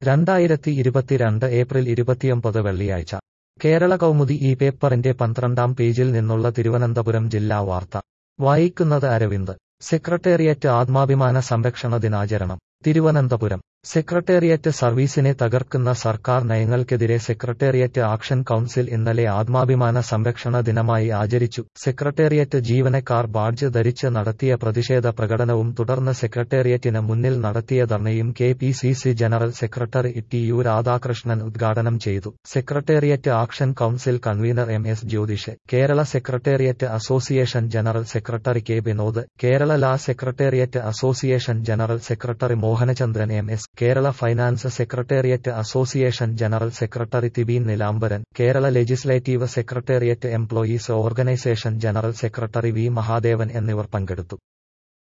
രണ്ടായിരത്തി ഇരുപത്തിരണ്ട് ഏപ്രിൽ ഇരുപത്തിയൊമ്പത് വെള്ളിയാഴ്ച കേരള കൗമുദി ഈ പേപ്പറിന്റെ പന്ത്രണ്ടാം പേജിൽ നിന്നുള്ള തിരുവനന്തപുരം ജില്ലാ വാർത്ത വായിക്കുന്നത് അരവിന്ദ് സെക്രട്ടേറിയറ്റ് ആത്മാഭിമാന സംരക്ഷണ ദിനാചരണം തിരുവനന്തപുരം സെക്രട്ടേറിയറ്റ് സർവീസിനെ തകർക്കുന്ന സർക്കാർ നയങ്ങൾക്കെതിരെ സെക്രട്ടേറിയറ്റ് ആക്ഷൻ കൗൺസിൽ ഇന്നലെ ആത്മാഭിമാന സംരക്ഷണ ദിനമായി ആചരിച്ചു സെക്രട്ടേറിയറ്റ് ജീവനക്കാർ ബാഡ്ജ് ധരിച്ച് നടത്തിയ പ്രതിഷേധ പ്രകടനവും തുടർന്ന് സെക്രട്ടേറിയറ്റിന് മുന്നിൽ നടത്തിയ ധർണയും K P C C general secretary T U Radhakrishnan ഉദ്ഘാടനം ചെയ്തു secretariat action council convener M S Jyothish Kerala secretariat association general secretary K Vinod Kerala law secretariat association general secretary Mohanachandran M S Kerala finance secretariat association general secretary Thibeen Nilambaran Kerala legislative secretariat employees organisation general secretary V Mahadevan എന്നിവർ പങ്കെടുത്തു